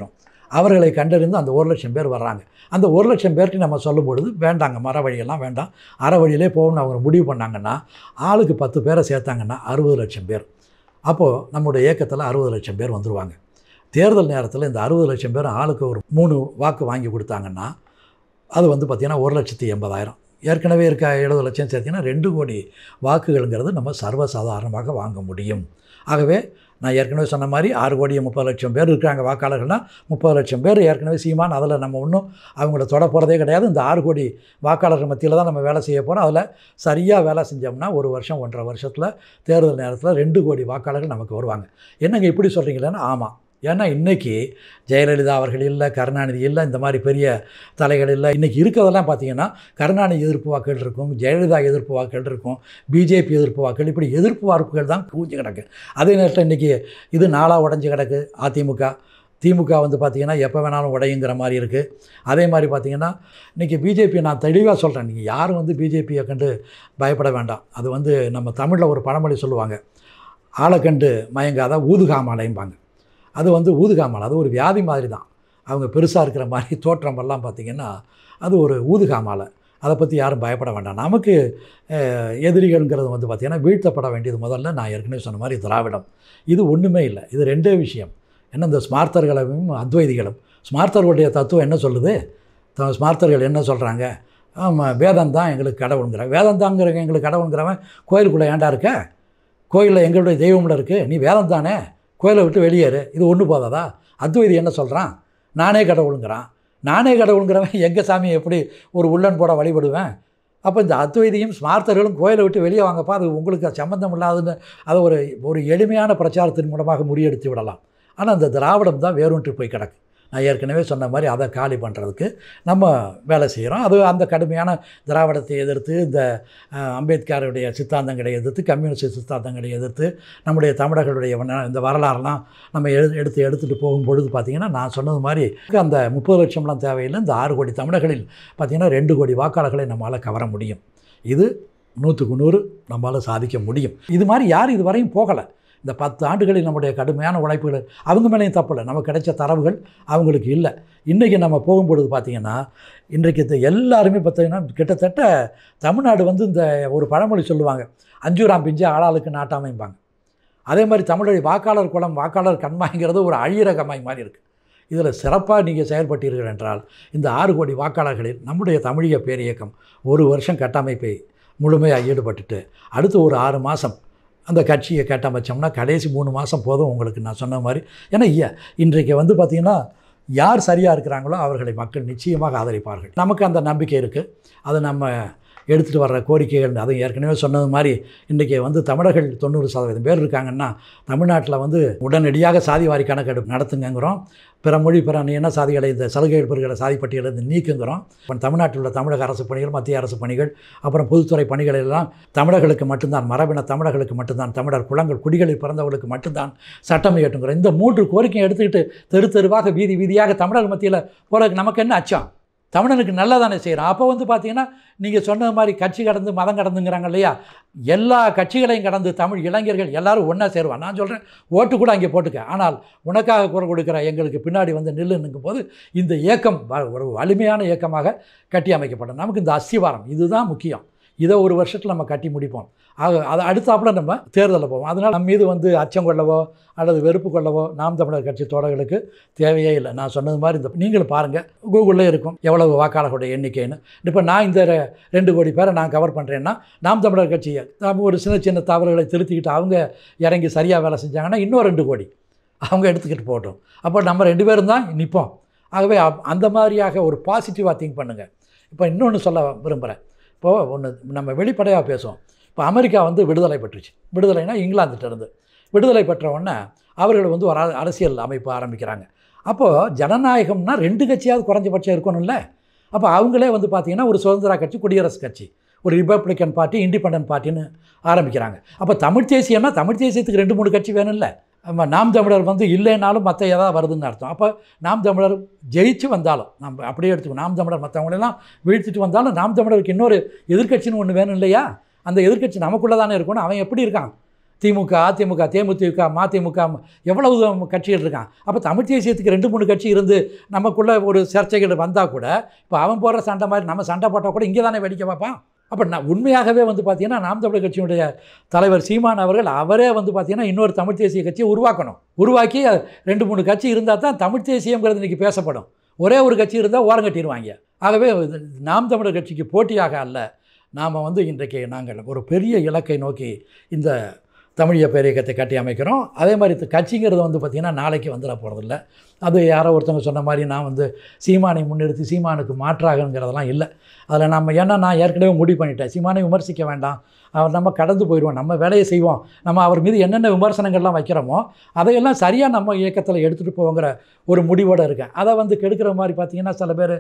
அவர்களை கண்டறிந்து அந்த ஒரு லட்சம் பேர் வர்றாங்க அந்த ஒரு லட்சம் பேர்ட்டு நம்ம சொல்லும் பொழுது வேண்டாங்க மர வழியெல்லாம் வேண்டாம் அற வழியிலே போகணும்னு அவங்க முடிவு பண்ணாங்கன்னா ஆளுக்கு பத்து பேரை சேர்த்தாங்கன்னா அறுபது லட்சம் பேர் அப்போது நம்முடைய இயக்கத்தில் அறுபது லட்சம் பேர் வந்துடுவாங்க தேர்தல் நேரத்தில் இந்த அறுபது லட்சம் பேர் ஆளுக்கு ஒரு மூணு வாக்கு வாங்கி கொடுத்தாங்கன்னா அது வந்து பார்த்திங்கன்னா ஒரு லட்சத்தி எண்பதாயிரம் ஏற்கனவே இருக்க எழுபது லட்சம் சேர்த்திங்கன்னா ரெண்டு கோடி வாக்குகள்ங்கிறது நம்ம சர்வசாதாரணமாக வாங்க முடியும் ஆகவே நான் ஏற்கனவே சொன்ன மாதிரி ஆறு கோடி முப்பது லட்சம் பேர் இருக்காங்க வாக்காளர்கள்னால் முப்பது லட்சம் பேர் ஏற்கனவே சீமான் அதில் நம்ம ஒன்றும் அவங்கள தொட போகிறதே கிடையாது இந்த ஆறு கோடி வாக்காளர்கள் மத்தியில் தான் நம்ம வேலை செய்ய போகிறோம் அதில் சரியாக வேலை செஞ்சோம்னா ஒரு வருஷம் ஒன்றரை வருஷத்தில் தேர்தல் நேரத்தில் ரெண்டு கோடி வாக்காளர்கள் நமக்கு வருவாங்க என்னங்க இப்படி சொல்கிறீங்களேன்னா ஆமாம் ஏன்னா இன்றைக்கி ஜெயலலிதா அவர்கள் இல்லை கருணாநிதி இல்லை இந்த மாதிரி பெரிய தலைகள் இல்லை இன்றைக்கி இருக்கிறதெல்லாம் பார்த்தீங்கன்னா கருணாநிதி எதிர்ப்பு வாக்குகள் இருக்கும் ஜெயலலிதா எதிர்ப்பு வாக்குகள் இருக்கும் பிஜேபி எதிர்ப்பு வாக்குகள் இப்படி எதிர்ப்பு வாக்குகள் தான் கூஞ்சி கிடக்கு அதே நேரத்தில் இன்றைக்கி இது நாளாக உடஞ்சி கிடக்கு அதிமுக திமுக வந்து பார்த்திங்கன்னா எப்போ வேணாலும் உடையுங்கிற மாதிரி இருக்குது அதே மாதிரி பார்த்திங்கன்னா இன்றைக்கி பிஜேபி நான் தெளிவாக சொல்கிறேன் நீங்கள் யாரும் வந்து பிஜேபியை கண்டு பயப்பட வேண்டாம் அது வந்து நம்ம தமிழில் ஒரு பழமொழி சொல்லுவாங்க ஆளை கண்டு மயங்காத ஊதுகாமாலைம்பாங்க அது வந்து ஊதுகாமாலை அது ஒரு வியாதி மாதிரி தான் அவங்க பெருசாக இருக்கிற மாதிரி தோற்றமெல்லாம் பார்த்திங்கன்னா அது ஒரு ஊதுகாமாலை அதை பற்றி யாரும் பயப்பட வேண்டாம் நமக்கு அஹ், எதிரிகள்ங்கிறது வந்து பார்த்திங்கன்னா வீழ்த்தப்பட வேண்டியது முதல்ல நான் ஏற்கனவே சொன்ன மாதிரி திராவிடம் இது ஒன்றுமே இல்லை இது ரெண்டே விஷயம் என்ன இந்த ஸ்மார்த்தர்களும் அத்வைதிகளும் ஸ்மார்த்தர்களுடைய தத்துவம் என்ன சொல்லுது த- ஸ்மார்த்தர்கள் என்ன சொல்கிறாங்க ஆமாம் வேதம் தான் எங்களுக்கு கடவுளுங்கிற வேதம் தாங்கிற எங்களுக்கு கடவுளுங்கிறவன் கோயிலுக்குள்ளே ஏன்டா இருக்க கோயிலில் எங்களுடைய தெய்வம்ல இருக்குது நீ வேதம் தானே கோயிலை விட்டு வெளியேறு இது ஒன்று போதாதா அத்வைதி என்ன சொல்கிறான் நானே கடவுளுங்கிறான் நானே கடவுளுங்கிறவன் எங்கள் சாமியை எப்படி ஒரு உள்ளன் போட வழிபடுவேன் அப்போ இந்த அத்வைதியும் ஸ்மார்த்தர்களும் கோயிலை விட்டு வெளியே வாங்கப்பா அது உங்களுக்கு சம்மந்தம் இல்லாதுன்னு அதை ஒரு ஒரு எளிமையான பிரச்சாரத்தின் மூலமாக முறியடித்து விடலாம் ஆனால் இந்த திராவிடம் தான் வேரூன்றி போய் கிடக்கு நான் ஏற்கனவே சொன்ன மாதிரி அதை காலி பண்ணுறதுக்கு நம்ம வேலை செய்கிறோம் அது அந்த கடுமையான திராவிடத்தை எதிர்த்து இந்த அஹ், அம்பேத்கருடைய சித்தாந்தங்களை எதிர்த்து கம்யூனிஸ்ட் சித்தாந்தங்களை எதிர்த்து நம்முடைய தமிழர்களுடைய வண்ண- இந்த வரலாறுலாம் நம்ம எடு எடுத்து எடுத்துகிட்டு போகும் பொழுது பார்த்திங்கன்னா நான் சொன்னது மாதிரி அந்த முப்பது லட்சம்லாம் தேவையில்லை இந்த ஆறு கோடி தமிழர்களில் பார்த்திங்கன்னா ரெண்டு கோடி வாக்காளர்களை நம்மளால் கவர முடியும் இது நூற்றுக்கு நூறு நம்மளால் சாதிக்க முடியும் இது மாதிரி யார் இது வரையும் போகலை இந்த பத்து ஆண்டுகளில் நம்முடைய கடுமையான உழைப்புகள் அவங்க மேலேயும் தப்பில்லை நமக்கு கிடைச்ச தரவுகள் அவங்களுக்கு இல்லை இன்றைக்கி நம்ம போகும்பொழுது பார்த்திங்கன்னா இன்றைக்கு இந்த எல்லாருமே பார்த்தீங்கன்னா கிட்டத்தட்ட தமிழ்நாடு வந்து இந்த ஒரு பழமொழி சொல்லுவாங்க அஞ்சூராம் பிஞ்சு ஆளாளுக்கு நாட்டாமைம்பாங்க அதே மாதிரி தமிழை வாக்காளர் குளம் வாக்காளர் கண்மாய்ங்கிறது ஒரு அழியிற கம்மாய் மாதிரி இருக்குது இதில் சிறப்பாக நீங்கள் செயல்பட்டீர்கள் என்றால் இந்த ஆறு கோடி வாக்காளர்களில் நம்முடைய தமிழக பேரியக்கம் ஒரு வருஷம் கட்டமைப்பை முழுமையாக ஈடுபட்டுட்டு அடுத்து ஒரு ஆறு மாதம் அந்த கட்சியை கட்டமைச்சோம்னா கடைசி மூணு மாதம் போதும் உங்களுக்கு நான் சொன்ன மாதிரி ஏன்னா ஐயா இன்றைக்கு வந்து பார்த்திங்கன்னா யார் சரியாக இருக்கிறாங்களோ அவர்களை மக்கள் நிச்சயமாக ஆதரிப்பார்கள் நமக்கு அந்த நம்பிக்கை இருக்குது அதை நம்ம எடுத்துகிட்டு வர்ற கோரிக்கைகள் அதுவும் ஏற்கனவே சொன்னது மாதிரி இன்றைக்கி வந்து தமிழர்கள் தொண்ணூறு சதவீதம் பேர் இருக்காங்கன்னா தமிழ்நாட்டில் வந்து உடனடியாக சாதி வாரி கணக்கெடுப்பு நடத்துங்கங்கிறோம் பிற மொழி பிற என்ன சாதிகளை இந்த சலுகைகள் பெறுகிற சாதி பட்டியலிருந்து நீக்குங்கிறோம் இப்போ தமிழ்நாட்டில் உள்ள தமிழக அரசு பணிகள் மத்திய அரசு பணிகள் அப்புறம் பொதுத்துறை பணிகள் எல்லாம் தமிழர்களுக்கு மட்டும்தான் மரபின தமிழர்களுக்கு மட்டும்தான் தமிழர் குலங்கள் குடிகளில் பிறந்தவர்களுக்கு மட்டும்தான் சட்டம் இயற்றுங்கிறோம் இந்த மூன்று கோரிக்கையை எடுத்துக்கிட்டு தெரு தெருவாக வீதி வீதியாக தமிழர் மத்தியில் போகிறதுக்கு நமக்கு என்ன அச்சம் தமிழனுக்கு நல்லதானே செய்கிறோம் அப்போ வந்து பார்த்தீங்கன்னா நீங்கள் சொன்னது மாதிரி கட்சி கடந்து மதம் கடந்துங்கிறாங்க இல்லையா எல்லா கட்சிகளையும் கடந்து தமிழ் இளைஞர்கள் எல்லாரும் ஒன்றா சேருவான் நான் சொல்கிறேன் ஓட்டு கூட அங்கே போட்டுக்க ஆனால் உனக்காக குரல் கொடுக்குற எங்களுக்கு பின்னாடி வந்து நில்லுன்னுங்கும் போது இந்த இயக்கம் வ- ஒரு வலிமையான இயக்கமாக கட்டி அமைக்கப்படும் நமக்கு இந்த அஸ்திவாரம் இதுதான் முக்கியம் இதை ஒரு வருஷத்தில் நம்ம கட்டி முடிப்போம் ஆக அதை அடுத்தாப்புல நம்ம தேர்தலில் போவோம் அதனால் நம்ம மீது வந்து அச்சம் கொள்ளவோ அல்லது வெறுப்பு கொள்ளவோ நாம் தமிழர் கட்சி தோழர்களுக்கு தேவையே இல்லை நான் சொன்னது மாதிரி இந்த நீங்களும் பாருங்கள் கூகுளில் இருக்கும் எவ்வளவு வாக்காளர்களுடைய எண்ணிக்கைன்னு இப்போ நான் இந்த ரெ- ரெண்டு கோடி பேரை நான் கவர் பண்ணுறேன்னா நாம் தமிழர் கட்சியை நம்ம ஒரு சின்ன சின்ன தவறுகளை திருத்திக்கிட்டு அவங்க இறங்கி சரியாக வேலை செஞ்சாங்கன்னா இன்னும் ரெண்டு கோடி அவங்க எடுத்துக்கிட்டு போகட்டும் அப்போ நம்ம ரெண்டு பேரும் தான் நிற்போம் ஆகவே அப்- அந்த மாதிரியாக ஒரு பாசிட்டிவாக திங்க் பண்ணுங்கள் இப்போ இன்னொன்று சொல்ல விரும்புகிறேன் இப்போது ஒன்று நம்ம வெளிப்படையாக பேசுவோம் இப்போ அமெரிக்கா வந்து விடுதலை பெற்றுச்சு விடுதலைனா இங்கிலாந்துட்ட இருந்து விடுதலை பெற்ற உடனே அவர்கள் வந்து ஒரு அர- அரசியல் அமைப்பு ஆரம்பிக்கிறாங்க அப்போது ஜனநாயகம்னா ரெண்டு கட்சியாவது குறைஞ்சபட்சம் இருக்கணும்ல அப்போ அவங்களே வந்து பார்த்திங்கன்னா ஒரு சுதந்திர கட்சி குடியரசு கட்சி ஒரு ரிப்பப்ளிக்கன் பார்ட்டி இண்டிபெண்டன்ட் பார்ட்டின்னு ஆரம்பிக்கிறாங்க அப்போ தமிழ் தேசியம்னா தமிழ் தேசியத்துக்கு ரெண்டு மூணு கட்சி வேணும்ல ஆமா, நாம் தமிழர் வந்து இல்லைனாலும் மற்ற ஏதாவது வருதுன்னு அர்த்தம் அப்போ நாம் தமிழர் ஜெயிச்சு வந்தாலும் நம்ம அப்படியே எடுத்துக்கணும் நாம் தமிழர் மற்றவங்களெல்லாம் வீழ்த்திட்டு வந்தாலும் நாம் தமிழருக்கு இன்னொரு எதிர்க்கட்சின்னு ஒன்று வேணும் இல்லையா அந்த எதிர்க்கட்சி நமக்குள்ளே தானே இருக்கணும் அவன் எப்படி இருக்கான் திமுக அதிமுக தேமுதிக மதிமுக எவ்வளவு கட்சிகள் இருக்கான் அப்போ தமிழ் தேசியத்துக்கு ரெண்டு மூணு கட்சி இருந்து நமக்குள்ள ஒரு சர்ச்சைகள் வந்தால் கூட இப்போ அவன் போடுற சண்டை மாதிரி நம்ம சண்டை போட்டால் கூட இங்கே தானே வெடிக்க பார்ப்பான் அப்போ நான் உண்மையாகவே வந்து பார்த்தீங்கன்னா நாம் தமிழர் கட்சியினுடைய தலைவர் சீமான் அவர்கள் அவரே வந்து பார்த்தீங்கன்னா இன்னொரு தமிழ் தேசிய கட்சியை உருவாக்கணும் உருவாக்கி அது ரெண்டு மூணு கட்சி இருந்தால் தான் தமிழ் தேசியங்கிறது இன்றைக்கி பேசப்படும் ஒரே ஒரு கட்சி இருந்தால் ஓரம் கட்டிடுவாங்க ஆகவே இது நாம் தமிழர் கட்சிக்கு போட்டியாக அல்ல நாம் வந்து இன்றைக்கு நாங்கள் ஒரு பெரிய இலக்கை நோக்கி இந்த தமிழிய பேரியக்கத்தை கட்டி அமைக்கிறோம் அதே மாதிரி இந்த கட்சிங்கிறது வந்து பார்த்திங்கன்னா நாளைக்கு வந்துட போகிறதில்ல அது யாரோ ஒருத்தவங்க சொன்ன மாதிரி நான் வந்து சீமானை முன்னிறுத்தி சீமானுக்கு மாற்றாகங்கிறதெல்லாம் இல்லை அதில் நம்ம ஏன்னா நான் ஏற்கனவே முடிவு பண்ணிட்டேன் சீமானை விமர்சிக்க வேண்டாம் அவர் நம்ம கடந்து போயிடுவோம் நம்ம வேலையை செய்வோம் நம்ம அவர் மீது என்னென்ன விமர்சனங்கள்லாம் வைக்கிறோமோ அதையெல்லாம் சரியாக நம்ம இயக்கத்தில் எடுத்துகிட்டு போங்கிற ஒரு முடிவோடு இருக்கேன் அதை வந்து கெடுக்கிற மாதிரி பார்த்தீங்கன்னா சில பேர்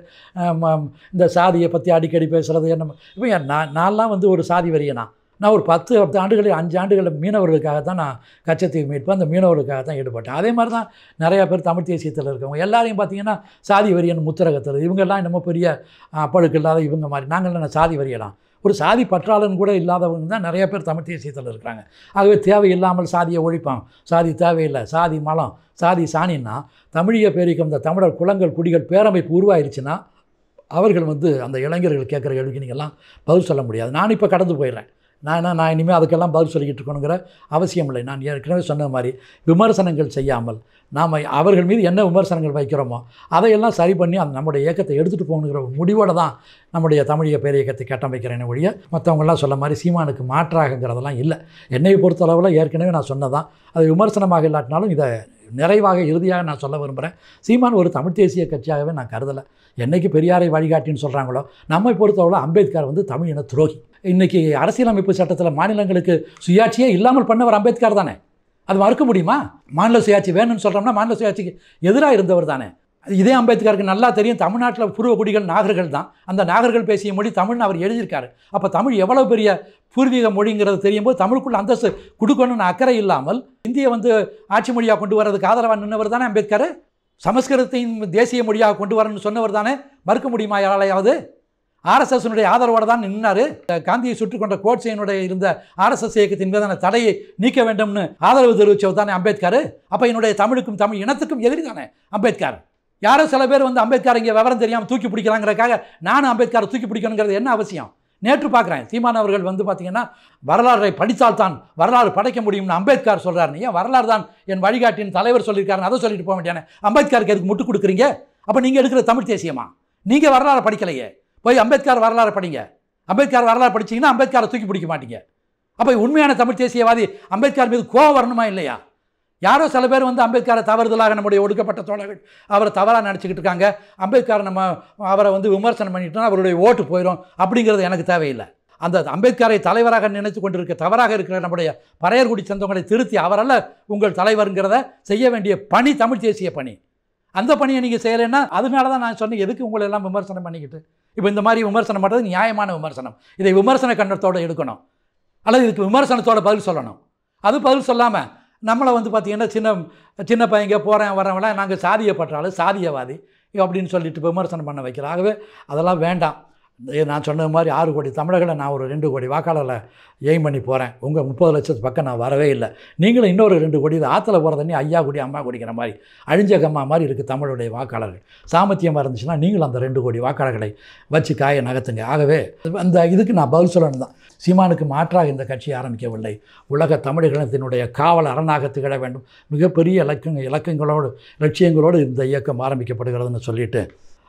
இந்த சாதியை பற்றி அடிக்கடி பேசுகிறது என்ன இப்போ ஏன் நான் நான்லாம் வந்து ஒரு சாதி வரியனா நான் ஒரு பத்து பத்து ஆண்டுகளில் அஞ்சு ஆண்டுகளில் மீனவர்களுக்காக தான் நான் கச்சத்தீவு மீட்பு அந்த மீனவர்களுக்காக தான் ஈடுபட்டேன் அதே மாதிரி தான் நிறையா பேர் தமிழ் தேசியத்தில் இருக்கவங்க எல்லாரையும் பார்த்தீங்கன்னா சாதி வரியன் முத்திரகத்தில் இவங்கெல்லாம் என்னமோ பெரிய அப்பழுக்கு இல்லாத இவங்க மாதிரி நாங்கள் என்ன சாதி வரியலாம் ஒரு சாதி பற்றாளன் கூட இல்லாதவங்க தான் நிறைய பேர் தமிழ் தேசியத்தில் இருக்கிறாங்க ஆகவே தேவையில்லாமல் சாதியை ஒழிப்பான் சாதி தேவையில்லை சாதி மலம் சாதி சாணின்னா தமிழிய பேரிக்கும் இந்த தமிழர் குளங்கள் குடிகள் பேரமைப்பு உருவாயிருச்சுன்னா அவர்கள் வந்து அந்த இளைஞர்கள் கேட்குற கேள்விக்கு நீங்கள்லாம் பதில் சொல்ல முடியாது நான் இப்போ கடந்து போயிடுறேன் நான் என்ன நான் இனிமேல் அதுக்கெல்லாம் பதில் சொல்லிக்கிட்டு இருக்கணுங்கிற அவசியம் இல்லை நான் ஏற்கனவே சொன்ன மாதிரி விமர்சனங்கள் செய்யாமல் நாம் அவர்கள் மீது என்ன விமர்சனங்கள் வைக்கிறோமோ அதையெல்லாம் சரி பண்ணி அந்த நம்முடைய இயக்கத்தை எடுத்துகிட்டு போகணுங்கிற ஒரு முடிவோடு தான் நம்முடைய தமிழிய பேர் இயக்கத்தை கட்டமைக்கிறேன் ஒழிய மற்றவங்களாம் சொல்ல மாதிரி சீமானுக்கு மாற்றாகங்கிறதெல்லாம் இல்லை என்னை பொறுத்தளவில் ஏற்கனவே நான் சொன்னதான் அது விமர்சனமாக இல்லாட்டினாலும் இதை நிறைவாக இறுதியாக நான் சொல்ல விரும்புகிறேன் சீமான் ஒரு தமிழ் தேசிய கட்சியாகவே நான் கருதலை என்னைக்கு பெரியாரை வழிகாட்டின்னு சொல்கிறாங்களோ நம்மை பொறுத்தவரை அம்பேத்கர் வந்து தமிழ் இன துரோகி இன்றைக்கி அரசியலமைப்பு சட்டத்தில் மாநிலங்களுக்கு சுயாட்சியே இல்லாமல் பண்ணவர் அம்பேத்கர் தானே அது மறுக்க முடியுமா மாநில சுயாட்சி வேணும்னு சொல்கிறோம்னா மாநில சுயாட்சிக்கு எதிராக இருந்தவர் தானே இதே அம்பேத்கருக்கு நல்லா தெரியும் தமிழ்நாட்டில் பூர்வ குடிகள் நாகர்கள் தான் அந்த நாகர்கள் பேசிய மொழி தமிழ்னு அவர் எழுதியிருக்காரு அப்போ தமிழ் எவ்வளோ பெரிய பூர்வீக மொழிங்கிறது தெரியும் போது தமிழுக்குள்ள அந்தஸ்து கொடுக்கணும்னு அக்கறை இல்லாமல் இந்தியை வந்து ஆட்சி மொழியாக கொண்டு வரதுக்கு ஆதரவாக நின்றவர் தானே அம்பேத்கர் சமஸ்கிருதத்தையும் தேசிய மொழியாக கொண்டு வரணும்னு சொன்னவர் தானே மறுக்க முடியுமா யாராலையாவது ஆர்எஸ்எஸ்னுடைய ஆதரவோடு தான் நின்னார் காந்தியை சுற்றி கொண்ட கோட்சேனுடைய இருந்த ஆர்எஸ்எஸ் இயக்கத்தின் மீதான தடையை நீக்க வேண்டும்னு ஆதரவு தெரிவித்தவர் தானே அம்பேத்கர் அப்போ என்னுடைய தமிழுக்கும் தமிழ் இனத்துக்கும் எதிரி தானே அம்பேத்கர் யாரோ சில பேர் வந்து அம்பேத்கர் இங்கே விவரம் தெரியாமல் தூக்கி பிடிக்கிறாங்கிறக்காக நானும் அம்பேத்கரை தூக்கி பிடிக்கணுங்கிறது என்ன அவசியம் நேற்று பார்க்குறேன் சீமான் அவர்கள் வந்து பார்த்தீங்கன்னா வரலாறை படித்தால்தான் வரலாறு படைக்க முடியும்னு அம்பேத்கர் சொல்கிறாரு ஏன் வரலாறு தான் என் வழிகாட்டின் தலைவர் சொல்லியிருக்காருன்னு அதை சொல்லிட்டு போக வேண்டியானே அம்பேத்கருக்கு எதுக்கு முட்டு கொடுக்குறீங்க அப்போ நீங்கள் எடுக்கிற தமிழ் தேசியமா நீங்கள் வரலாறு படிக்கலையே போய் அம்பேத்கர் வரலாறு படிங்க அம்பேத்கர் வரலாறு படிச்சீங்கன்னா அம்பேத்கரை தூக்கி பிடிக்க மாட்டீங்க அப்போ உண்மையான தமிழ் தேசியவாதி அம்பேத்கர் மீது கோவம் வரணுமா இல்லையா யாரோ சில பேர் வந்து அம்பேத்கரை தவறுதலாக நம்முடைய ஒடுக்கப்பட்ட தோழர்கள் அவரை தவறாக நினச்சிக்கிட்டு இருக்காங்க அம்பேத்கர் நம்ம அவரை வந்து விமர்சனம் பண்ணிட்டோம்னா அவருடைய ஓட்டு போயிடும் அப்படிங்கிறது எனக்கு தேவையில்லை அந்த அம்பேத்கரை தலைவராக நினைத்து கொண்டிருக்க தவறாக இருக்கிற நம்முடைய பறையர்குடி சொந்தங்களை திருத்தி அவரல்ல உங்கள் தலைவருங்கிறத செய்ய வேண்டிய பணி தமிழ் தேசிய பணி அந்த பணியை நீங்கள் செய்யலைன்னா அதனால தான் நான் சொன்னேன் எதுக்கு உங்களை எல்லாம் விமர்சனம் பண்ணிக்கிட்டு இப்போ இந்த மாதிரி விமர்சனம் பண்ணுறது நியாயமான விமர்சனம் இதை விமர்சன கண்ணத்தோடு எடுக்கணும் அல்லது இதுக்கு விமர்சனத்தோட பதில் சொல்லணும் அது பதில் சொல்லாமல் நம்மளை வந்து பார்த்திங்கன்னா சின்ன சின்ன பையங்க போகிறேன் வரவங்களாம் நாங்கள் சாதியை பற்றாலும் சாதியவாதி அப்படின்னு சொல்லிட்டு விமர்சனம் பண்ண வைக்கிறோம் ஆகவே அதெல்லாம் வேண்டாம் நான் சொன்னது மாதிரி ஆறு கோடி தமிழர்களை நான் ஒரு ரெண்டு கோடி வாக்காளர்களை எய்ம் பண்ணி போகிறேன் உங்கள் முப்பது லட்சத்து பக்கம் நான் வரவே இல்லை நீங்களும் இன்னொரு ரெண்டு கோடி இது ஆற்றுல போகிற தண்ணி ஐயா கோடி அம்மா குடிக்கிற மாதிரி அழிஞ்ச கம்மா மாதிரி இருக்குது தமிழுடைய வாக்காளர்கள் சாமர்த்தியமாக இருந்துச்சுன்னா நீங்களும் அந்த ரெண்டு கோடி வாக்காளர்களை வச்சு காய நகர்த்துங்க ஆகவே அந்த இதுக்கு நான் பதில் சொல்லணும் தான் சீமானுக்கு மாற்றாக இந்த கட்சி ஆரம்பிக்கவில்லை உலக தமிழர்களினத்தினுடைய காவல் அரணாக திகழ வேண்டும் மிகப்பெரிய இலக்கங்க இலக்கங்களோடு லட்சியங்களோடு இந்த இயக்கம் ஆரம்பிக்கப்படுகிறதுன்னு சொல்லிட்டு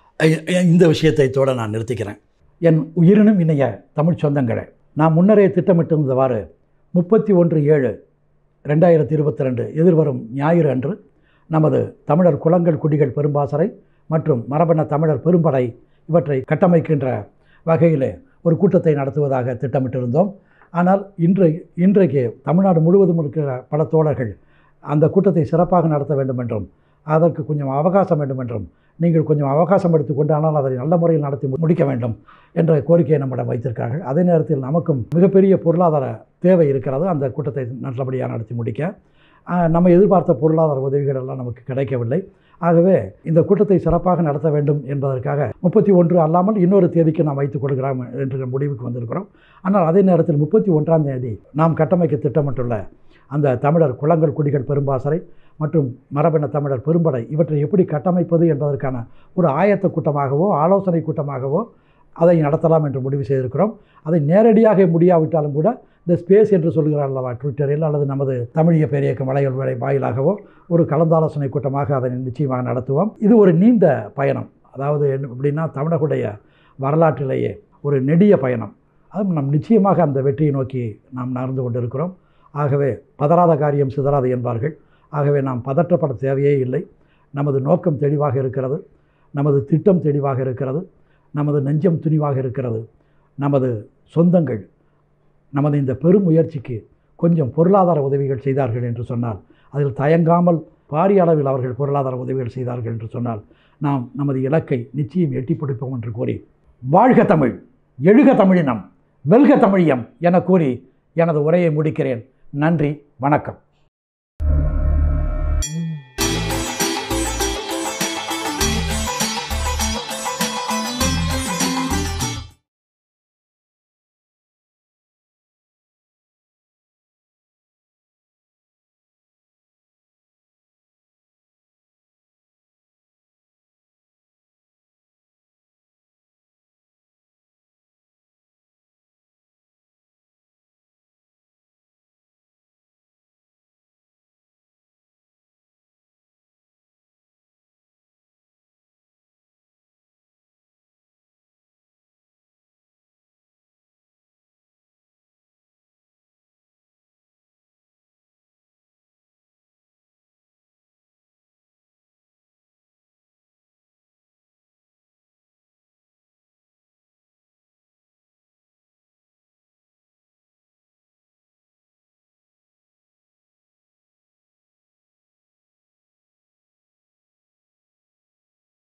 இந்த விஷயத்தை தோட நான் நிறுத்திக்கிறேன் என் உயிரினும் இணைய தமிழ் சொந்தங்களே நான் முன்னரே திட்டமிட்டிருந்தவாறு முப்பத்தி ஒன்று ஏழு ரெண்டாயிரத்தி இருபத்தி ரெண்டு எதிர்வரும் ஞாயிறு அன்று நமது தமிழர் குளங்கள் குடிகள் பெரும்பாசறை மற்றும் மரபண தமிழர் பெரும்படை இவற்றை கட்டமைக்கின்ற வகையில் ஒரு கூட்டத்தை நடத்துவதாக திட்டமிட்டிருந்தோம் ஆனால் இன்று இன்றைக்கு தமிழ்நாடு முழுவதும் இருக்கிற பல தோழர்கள் அந்த கூட்டத்தை சிறப்பாக நடத்த வேண்டும் என்றும் அதற்கு கொஞ்சம் அவகாசம் வேண்டும் என்றும் நீங்கள் கொஞ்சம் அவகாசம் எடுத்துக்கொண்டு ஆனால் அதை நல்ல முறையில் நடத்தி முடிக்க வேண்டும் என்ற கோரிக்கையை நம்மிடம் வைத்திருக்கார்கள் அதே நேரத்தில் நமக்கும் மிகப்பெரிய பொருளாதார தேவை இருக்கிறது அந்த கூட்டத்தை நல்லபடியாக நடத்தி முடிக்க நம்ம எதிர்பார்த்த பொருளாதார உதவிகள் எல்லாம் நமக்கு கிடைக்கவில்லை ஆகவே இந்த கூட்டத்தை சிறப்பாக நடத்த வேண்டும் என்பதற்காக முப்பத்தி ஒன்று அல்லாமல் இன்னொரு தேதிக்கு நாம் வைத்துக் கொள்கிறோம் என்ற முடிவுக்கு வந்திருக்கிறோம் ஆனால் அதே நேரத்தில் முப்பத்தி ஒன்றாம் தேதி நாம் கட்டமைக்க திட்டமிட்டுள்ள அந்த தமிழர் குளங்கள் குடிகள் பெரும்பாசறை மற்றும் மரபின தமிழர் பெரும்படை இவற்றை எப்படி கட்டமைப்பது என்பதற்கான ஒரு ஆயத்த கூட்டமாகவோ ஆலோசனை கூட்டமாகவோ அதை நடத்தலாம் என்று முடிவு செய்திருக்கிறோம் அதை நேரடியாக முடியாவிட்டாலும் கூட இந்த ஸ்பேஸ் என்று சொல்கிறார் அல்லவா ட்விட்டரில் அல்லது நமது தமிழிய பேரியக்க மலைகள் வரை வாயிலாகவோ ஒரு கலந்தாலோசனை கூட்டமாக அதை நிச்சயமாக நடத்துவோம் இது ஒரு நீண்ட பயணம் அதாவது என்ன அப்படின்னா தமிழகுடைய வரலாற்றிலேயே ஒரு நெடிய பயணம் அது நம் நிச்சயமாக அந்த வெற்றியை நோக்கி நாம் நகர்ந்து கொண்டிருக்கிறோம் ஆகவே பதறாத காரியம் சிதறாது என்பார்கள் ஆகவே நாம் பதற்றப்பட தேவையே இல்லை நமது நோக்கம் தெளிவாக இருக்கிறது நமது திட்டம் தெளிவாக இருக்கிறது நமது நெஞ்சம் துணிவாக இருக்கிறது நமது சொந்தங்கள் நமது இந்த பெரும் முயற்சிக்கு கொஞ்சம் பொருளாதார உதவிகள் செய்தார்கள் என்று சொன்னால் அதில் தயங்காமல் பாரிய அளவில் அவர்கள் பொருளாதார உதவிகள் செய்தார்கள் என்று சொன்னால் நாம் நமது இலக்கை நிச்சயம் எட்டி பிடிப்போம் என்று கூறி வாழ்க தமிழ் எழுக தமிழினம் வெல்க தமிழியம் என கூறி எனது உரையை முடிக்கிறேன் நன்றி வணக்கம்